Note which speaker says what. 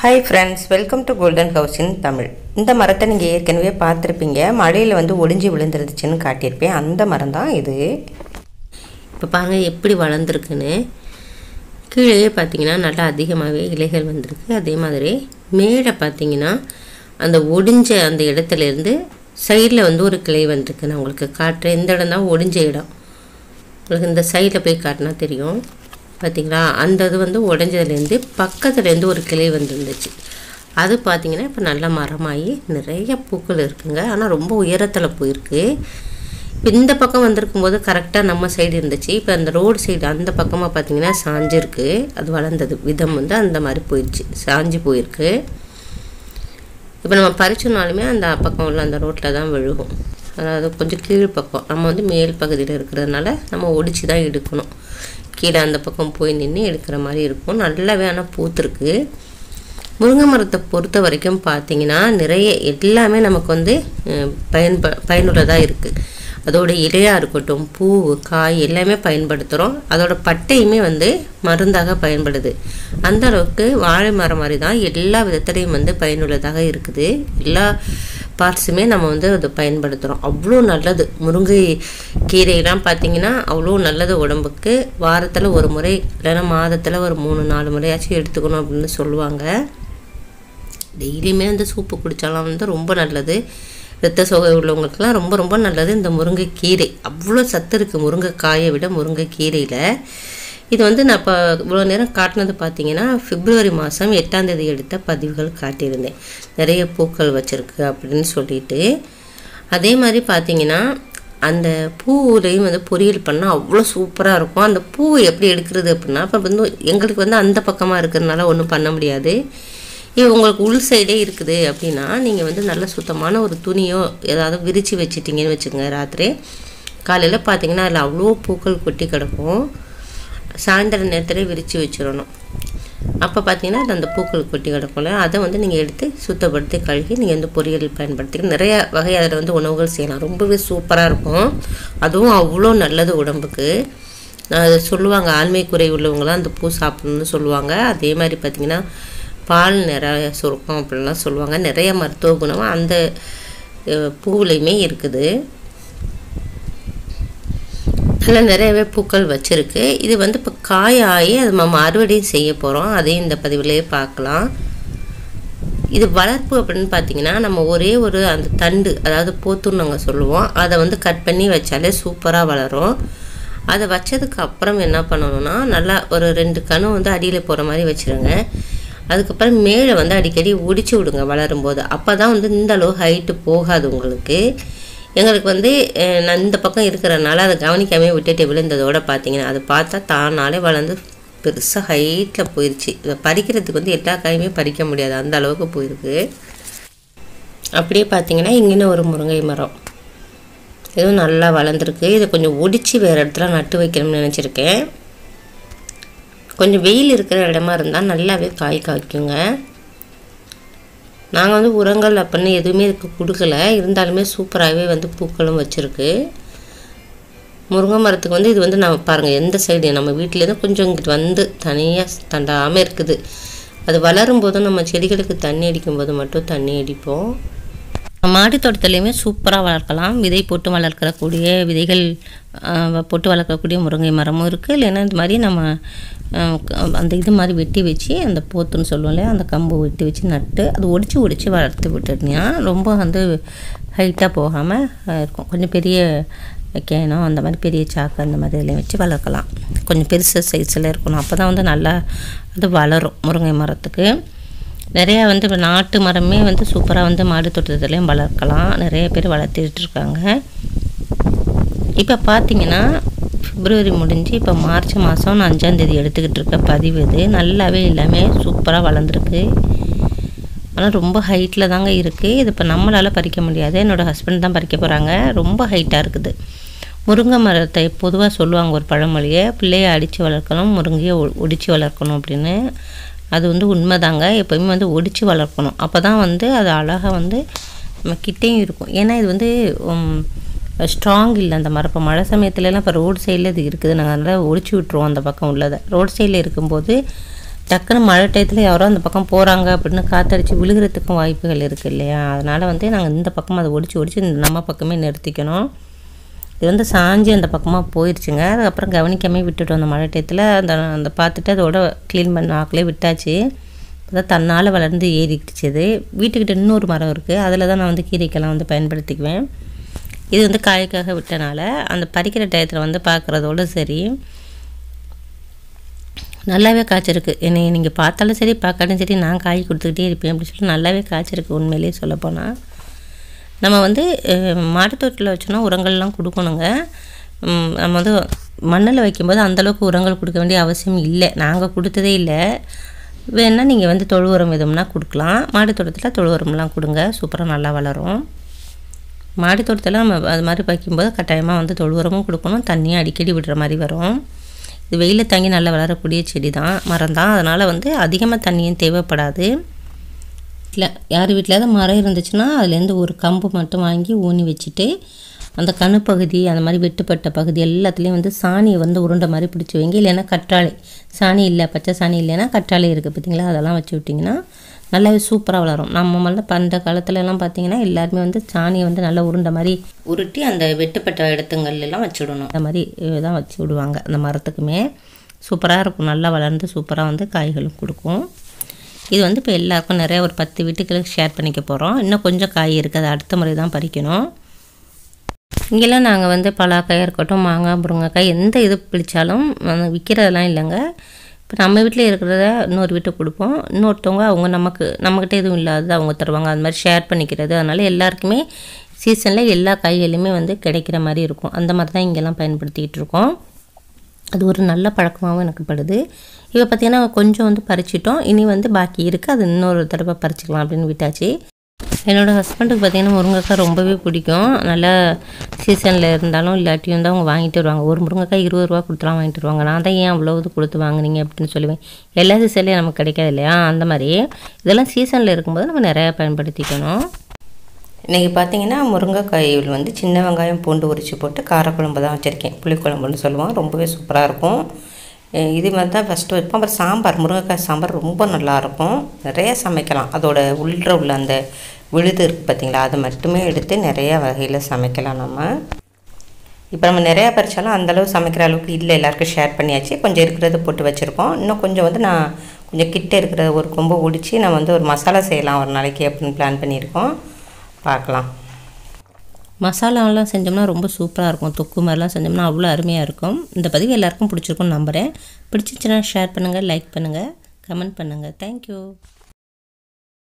Speaker 1: hi friends welcome to Golden House in Tamil இந்த மரத்தை நீங்கள் ஏற்கனவே பார்த்துருப்பீங்க மழையில் வந்து ஒடிஞ்சு விழுந்துருந்துச்சுன்னு காட்டியிருப்பேன் அந்த மரம் தான் இது
Speaker 2: இப்போ பாருங்கள் எப்படி வளர்ந்துருக்குன்னு கீழே பார்த்தீங்கன்னா நல்லா அதிகமாகவே இலைகள் வந்திருக்கு அதே மாதிரி மேலே பார்த்தீங்கன்னா அந்த ஒடிஞ்ச அந்த இடத்துலேருந்து சைடில் வந்து ஒரு கிளை வந்திருக்கு நான் உங்களுக்கு காட்டுறேன் இந்த இடம் தான் ஒடிஞ்ச இடம் உங்களுக்கு இந்த சைடில் போய் காட்டினா தெரியும் பார்த்தீங்களா அந்த இது வந்து உடஞ்சதுலேருந்து பக்கத்துலேருந்து ஒரு கிளை வந்துருந்துச்சு அது பார்த்தீங்கன்னா இப்போ நல்ல மரமாகி நிறைய பூக்கள் இருக்குங்க ஆனால் ரொம்ப உயரத்தில் போயிருக்கு இப்போ இந்த பக்கம் வந்திருக்கும் போது கரெக்டாக நம்ம சைடு இருந்துச்சு இப்போ அந்த ரோடு சைடு அந்த பக்கமாக பார்த்தீங்கன்னா சாஞ்சிருக்கு அது வளர்ந்தது விதம் வந்து அந்த மாதிரி போயிடுச்சு சாஞ்சு போயிருக்கு இப்போ நம்ம பறிச்சோனாலுமே அந்த பக்கம் உள்ள அந்த ரோட்டில் தான் விழுகும் அதாவது கொஞ்சம் கீழ் பக்கம் நம்ம வந்து மேல் பகுதியில் இருக்கிறதுனால நம்ம ஒடிச்சு தான் எடுக்கணும் கீழே அந்த பக்கம் போய் நின்று எடுக்கிற மாதிரி இருக்கும் நல்லாவே ஆனால் பூத்துருக்கு முருங்கை மரத்தை பொறுத்த வரைக்கும் பார்த்தீங்கன்னா நிறைய எல்லாமே நமக்கு வந்து அஹ், பயன்ப பயனுள்ளதாக இருக்குது அதோட இலையாக இருக்கட்டும் பூ காய் எல்லாமே பயன்படுத்துகிறோம் அதோட பட்டையுமே வந்து மருந்தாக பயன்படுது அந்த அளவுக்கு வாழை மரம் மாதிரி தான் எல்லா விதத்துலேயும் வந்து பயனுள்ளதாக இருக்குது எல்லா பார்ட்ஸுமே நம்ம வந்து அதை பயன்படுத்துகிறோம் அவ்வளோ நல்லது முருங்கை கீரையெல்லாம் பார்த்தீங்கன்னா அவ்வளோ நல்லது உடம்புக்கு வாரத்தில் ஒரு முறை இல்லைன்னா மாதத்தில் ஒரு மூணு நாலு முறையாச்சும் எடுத்துக்கணும் அப்படின்னு சொல்லுவாங்க டெய்லியுமே அந்த சூப்பு குடித்தாலாம் வந்து ரொம்ப நல்லது இரத்த சோகை உள்ளவங்களுக்குலாம் ரொம்ப ரொம்ப நல்லது இந்த முருங்கைக்கீரை அவ்வளோ சத்து இருக்குது முருங்கைக்காயை விட முருங்கைக்கீரையில் இது வந்து நான் இப்போ இவ்வளோ நேரம் காட்டினது பார்த்தீங்கன்னா பிப்ரவரி மாதம் எட்டாம் தேதி எடுத்த பதிவுகள் காட்டியிருந்தேன் நிறைய பூக்கள் வச்சுருக்கு அப்படின்னு சொல்லிட்டு அதே மாதிரி பார்த்தீங்கன்னா அந்த பூவுலையும் வந்து பொரியல் பண்ணால் அவ்வளோ சூப்பராக இருக்கும் அந்த பூ எப்படி எடுக்கிறது அப்படின்னா இப்போ வந்து எங்களுக்கு வந்து அந்த பக்கமாக இருக்கிறதுனால ஒன்றும் பண்ண முடியாது இது உங்களுக்கு உள் சைடே இருக்குது அப்படின்னா நீங்கள் வந்து நல்ல சுத்தமான ஒரு துணியோ ஏதாவது விரித்து வச்சிட்டிங்கன்னு வச்சுக்கோங்க ராத்திரி காலையில் பார்த்தீங்கன்னா அதில் அவ்வளோ பூக்கள் கொட்டி கிடக்கும் சாயந்தர நேரத்தில் விரித்து வச்சிடணும் அப்போ பார்த்தீங்கன்னா அது அந்த பூக்கள் கொட்டி கிடக்கும்ல அதை வந்து நீங்கள் எடுத்து சுத்தப்படுத்தி கழுகி நீங்கள் வந்து பொரியல் பயன்படுத்தி நிறைய வகை அதில் வந்து உணவுகள் செய்யலாம் ரொம்பவே சூப்பராக இருக்கும் அதுவும் அவ்வளோ நல்லது உடம்புக்கு அது சொல்லுவாங்க ஆண்மை குறை உள்ளவங்களாம் அந்த பூ சாப்பிடணும்னு சொல்லுவாங்க அதே மாதிரி பார்த்தீங்கன்னா பால் நிறைய சுருக்கம் அப்படிலாம் சொல்லுவாங்க நிறைய மருத்துவ குணம் அந்த அஹ், பூவுலையுமே இருக்குது அதில் நிறையவே பூக்கள் வச்சுருக்கு இது வந்து இப்போ காய் ஆகி அது நம்ம அறுவடையும் செய்ய போகிறோம் அதையும் இந்த பதிவிலேயே பார்க்கலாம் இது வளர்ப்பு அப்படின்னு பார்த்தீங்கன்னா நம்ம ஒரே ஒரு அந்த தண்டு அதாவது போத்துன்னு நாங்கள் சொல்லுவோம் அதை வந்து கட் பண்ணி வச்சாலே சூப்பராக வளரும் அதை வச்சதுக்கு அப்புறம் என்ன பண்ணணும்னா நல்லா ஒரு ரெண்டு கணு வந்து அடியில் போகிற மாதிரி வச்சுருங்க அதுக்கப்புறம் மேலே வந்து அடிக்கடி ஒடிச்சு விடுங்க வளரும்போது அப்போ தான் வந்து இந்த அளவு ஹைட்டு போகாது உங்களுக்கு எங்களுக்கு வந்து அஹ், நான் இந்த பக்கம் இருக்கிறனால அதை கவனிக்காமே விட்டுட்டு விழுந்ததோட பார்த்தீங்கன்னா அது பார்த்தா தானாலே வளர்ந்து பெருசாக ஹைட்டில் போயிடுச்சு இதை பறிக்கிறதுக்கு வந்து எல்லா காயுமே பறிக்க முடியாது அந்த அளவுக்கு போயிருக்கு அப்படியே பார்த்தீங்கன்னா இங்கேன்னு ஒரு முருங்கை மரம் இதுவும் நல்லா வளர்ந்துருக்கு இதை கொஞ்சம் ஒடிச்சு வேறு இடத்துல நட்டு வைக்கணும்னு நினச்சிருக்கேன் கொஞ்சம் வெயில் இருக்கிற இடமா இருந்தால் நல்லாவே காய் காய்க்குங்க நாங்கள் வந்து உரங்கள் அப்படின்னு எதுவுமே இதுக்கு கொடுக்கல இருந்தாலுமே சூப்பராகவே வந்து பூக்களும் வச்சுருக்கு முருங்கை மரத்துக்கு வந்து இது வந்து நம்ம பாருங்கள் எந்த சைடு நம்ம வீட்டிலேருந்து கொஞ்சம் இங்கிட்டு வந்து தனியாக தண்டாமல் இருக்குது அது வளரும் போதும் நம்ம செடிகளுக்கு தண்ணி அடிக்கும்போது மட்டும் தண்ணி அடிப்போம் மாடி தோட்டத்துலேயுமே சூப்பராக வளர்க்கலாம் விதை போட்டு வளர்க்கக்கூடிய விதைகள் ஆஹ், போட்டு வளர்க்கக்கூடிய முருங்கை மரமும் இருக்குது இல்லைன்னா இந்த மாதிரி நம்ம ஆஹ், க- அந்த இது மாதிரி வெட்டி வச்சு அந்த போத்துன்னு சொல்லுவோம் இல்லையா அந்த கம்பு வெட்டி வச்சு நட்டு அது ஒடிச்சு ஒடிச்சு வளர்த்து விட்டுட்டீங்கன்னா ரொம்ப வந்து ஹைட்டாக போகாமல் இருக்கும் கொஞ்சம் பெரிய கேனம் அந்த மாதிரி பெரிய சாக்கு அந்த மாதிரி எல்லாம் வச்சு வளர்க்கலாம் கொஞ்சம் பெருசு சைஸில் இருக்கணும் அப்போ தான் வந்து நல்லா அது வளரும் முருங்கை மரத்துக்கு நிறையா வந்து இப்போ நாட்டு மரமே வந்து சூப்பராக வந்து மாடி தோட்டத்துலேயும் வளர்க்கலாம் நிறைய பேர் வளர்த்துட்டு இருக்காங்க இப்போ பார்த்தீங்கன்னா பிப்ரவரி முடிஞ்சு இப்போ மார்ச் மாதம் நான் அஞ்சாந்தேதி எடுத்துக்கிட்டு இருக்க பதிவு இது நல்லாவே எல்லாமே சூப்பராக வளர்ந்துருக்கு ஆனால் ரொம்ப ஹைட்டில் தாங்க இருக்குது இது இப்போ நம்மளால் பறிக்க முடியாது என்னோடய ஹஸ்பண்ட் தான் பறிக்க போகிறாங்க ரொம்ப ஹைட்டாக இருக்குது முருங்கை மரத்தை பொதுவாக சொல்லுவாங்க ஒரு பழமொழியை பிள்ளையை அடித்து வளர்க்கணும் முருங்கையை ஒ- ஒடிச்சு வளர்க்கணும் அப்படின்னு அது வந்து உண்மைதாங்க எப்போயுமே வந்து ஒடிச்சு வளர்க்கணும் அப்போ தான் வந்து அது அழகாக வந்து நம்ம கிட்டேயும் இருக்கும் ஏன்னா இது வந்து ஸ்ட்ராங் இல்லை அந்த மரம் இப்போ மழை சமயத்துலலாம் இப்போ ரோடு சைடில் இது இருக்குது நாங்கள் அதனால் ஒடிச்சு விட்ருவோம் அந்த பக்கம் உள்ளதை ரோடு சைடில் இருக்கும்போது டக்குன்னு மழை டயத்தில் யாரோ அந்த பக்கம் போகிறாங்க அப்படின்னு காத்தடிச்சு விழுகிறதுக்கும் வாய்ப்புகள் இருக்குது இல்லையா அதனால் வந்து நாங்கள் இந்த பக்கம் அதை ஒடிச்சு ஒடிச்சு இந்த நம்ம பக்கமே நிறுத்திக்கணும் இது வந்து சாஞ்சி அந்த பக்கமாக போயிடுச்சுங்க அதுக்கப்புறம் கவனிக்காமல் விட்டுட்டோம் அந்த மழை டயத்தில் அந்த அந்த பார்த்துட்டு அதோட க்ளீன் பண்ண ஆக்கிலே விட்டாச்சு அதான் தன்னால் வளர்ந்து ஏறிடுச்சு இது வீட்டுக்கிட்ட இன்னொரு மரம் இருக்குது அதில் தான் நான் வந்து கீரைக்கெல்லாம் வந்து பயன்படுத்திக்குவேன் இது வந்து காய்க்காக விட்டனால அந்த பறிக்கிற டயத்தில் வந்து பார்க்குறதோட சரி நல்லாவே காய்ச்சிருக்கு என்னை நீங்கள் பார்த்தாலும் சரி பார்க்காலும் சரி நான் காய் கொடுத்துக்கிட்டே இருப்பேன் அப்படின்னு சொல்லிட்டு நல்லாவே காய்ச்சிருக்கு உண்மையிலேயே சொல்லப்போனால் நம்ம வந்து மாட்டுத்தோட்டில் வச்சோன்னா உரங்கள்லாம் கொடுக்கணுங்க ம், நம்ம வந்து மண்ணில் வைக்கும்போது அந்தளவுக்கு உரங்கள் கொடுக்க வேண்டிய அவசியம் இல்லை நாங்கள் கொடுத்ததே இல்லை வேணால் நீங்கள் வந்து தொழு உரம் விதம்னா கொடுக்கலாம் மாடி தோட்டத்தில் தொழு உரம்லாம் கொடுங்க சூப்பராக நல்லா வளரும் மாடி தோட்டத்தில் நம்ம அது மாதிரி வைக்கும்போது கட்டாயமாக வந்து தொழு உரமும் கொடுக்கணும் தண்ணியும் அடிக்கடி விடுற மாதிரி வரும் இது வெயிலில் தங்கி நல்லா வளரக்கூடிய செடி தான் மரம் தான் அதனால் வந்து அதிகமாக தண்ணியும் தேவைப்படாது இல்லை யார் வீட்டில் தான் மரம் இருந்துச்சுன்னா அதுலேருந்து ஒரு கம்பு மட்டும் வாங்கி ஊனி வச்சுட்டு அந்த கணு பகுதி அந்த மாதிரி வெட்டுப்பட்ட பகுதி எல்லாத்துலேயும் வந்து சாணியை வந்து உருண்டை மாதிரி பிடிச்சி வைங்க இல்லைன்னா கற்றாழை சாணி இல்லை பச்சை சாணி இல்லைன்னா கற்றாழை இருக்குது பார்த்தீங்களா அதெல்லாம் வச்சு விட்டிங்கன்னா நல்லாவே சூப்பராக வளரும் நம்ம முதல்ல பண்ட காலத்துல எல்லாம் பார்த்தீங்கன்னா எல்லாருமே வந்து சாணியை வந்து நல்லா உருண்டை மாதிரி உருட்டி அந்த வெட்டுப்பட்ட இடத்துங்கள்ல எல்லாம் வச்சு விடணும் அந்த மாதிரி அஹ், தான் வச்சு விடுவாங்க அந்த மரத்துக்குமே சூப்பராக இருக்கும் நல்லா வளர்ந்து சூப்பராக வந்து காய்களும் கொடுக்கும் இது வந்து இப்போ எல்லாருக்கும் நிறைய ஒரு பத்து வீட்டுகளுக்கு ஷேர் பண்ணிக்க போகிறோம் இன்னும் கொஞ்சம் காய் இருக்குது அது அடுத்த முறை தான் பறிக்கணும் இங்கெல்லாம் நாங்கள் வந்து பலாக்காயாக இருக்கட்டும் மாங்காய் முருங்கைக்காய் எந்த இது பிடிச்சாலும் அந்த விற்கிறதெல்லாம் இல்லைங்க இப்போ நம்ம வீட்டில் இருக்கிறத இன்னொரு வீட்டுக்கு கொடுப்போம் இன்னொருத்தவங்க அவங்க நமக்கு நம்மக்கிட்ட எதுவும் இல்லாதது அவங்க தருவாங்க அது மாதிரி ஷேர் பண்ணிக்கிறது அதனால் எல்லாருக்குமே சீசனில் எல்லா காய்களுமே வந்து கிடைக்கிற மாதிரி இருக்கும் அந்த மாதிரி தான் இங்கெல்லாம் பயன்படுத்திக்கிட்டு இருக்கோம் அது ஒரு நல்ல பழக்கமாகவும் எனக்கு படுது இப்போ பார்த்தீங்கன்னா கொஞ்சம் வந்து பறிச்சிட்டோம் இனி வந்து பாக்கி இருக்குது அது இன்னொரு தடவை பறிச்சுக்கலாம் அப்படின்னு விட்டாச்சு என்னோடய ஹஸ்பண்டுக்கு பார்த்தீங்கன்னா முருங்கைக்காய் ரொம்பவே பிடிக்கும் நல்லா சீசனில் இருந்தாலும் இல்லாட்டியும் தான் அவங்க வாங்கிட்டு வருவாங்க ஒரு முருங்கைக்காய் இருபது ரூபா கொடுத்துலாம் வாங்கிட்டு வருவாங்க நான் தான் ஏன் அவ்வளோ இது கொடுத்து வாங்குனீங்க அப்படின்னு சொல்லுவேன் எல்லா சீசன்லேயும் நமக்கு கிடைக்காது இல்லையா அந்த மாதிரி இதெல்லாம் சீசனில் இருக்கும்போது நம்ம நிறையா பயன்படுத்திக்கணும்
Speaker 1: இன்றைக்கி பார்த்தீங்கன்னா முருங்கைக்காயில் வந்து சின்ன வெங்காயம் பூண்டு உரிச்சு போட்டு காரக்குழம்பு தான் வச்சுருக்கேன் புளிக்குழம்புன்னு சொல்லுவோம் ரொம்பவே சூப்பராக இருக்கும் அஹ் இது மாதிரி தான் ஃபஸ்ட்டு வைப்போம் அப்புறம் சாம்பார் முருங்கைக்காய் சாம்பார் ரொம்ப நல்லாயிருக்கும் நிறைய சமைக்கலாம் அதோட உள்ள உள்ள அந்த விழுது இருக்குது பார்த்தீங்களா அது மட்டுமே எடுத்து நிறைய வகையில் சமைக்கலாம் நம்ம இப்போ நம்ம நிறையா பறிச்சாலும் அந்தளவு சமைக்கிற அளவுக்கு இல்லை எல்லாருக்கும் ஷேர் பண்ணியாச்சு கொஞ்சம் இருக்கிறத போட்டு வச்சுருக்கோம் இன்னும் கொஞ்சம் வந்து நான் கொஞ்சம் கிட்ட இருக்கிற ஒரு கொம்பை ஒடிச்சு நான் வந்து ஒரு மசாலா செய்யலாம் ஒரு நாளைக்கு அப்படின்னு பிளான் பண்ணியிருக்கோம் பார்க்கலாம்
Speaker 2: மசாலாலாம் செஞ்சோம்னா ரொம்ப சூப்பராக இருக்கும் தொக்கு மாதிரிலாம் செஞ்சோம்னா அவ்வளோ அருமையாக இருக்கும் இந்த பதிவு எல்லாருக்கும் பிடிச்சிருக்கும்னு நம்புகிறேன் பிடிச்சிருந்துச்சுன்னா ஷேர் பண்ணுங்கள் லைக் பண்ணுங்கள் கமெண்ட் பண்ணுங்கள் தேங்க்யூ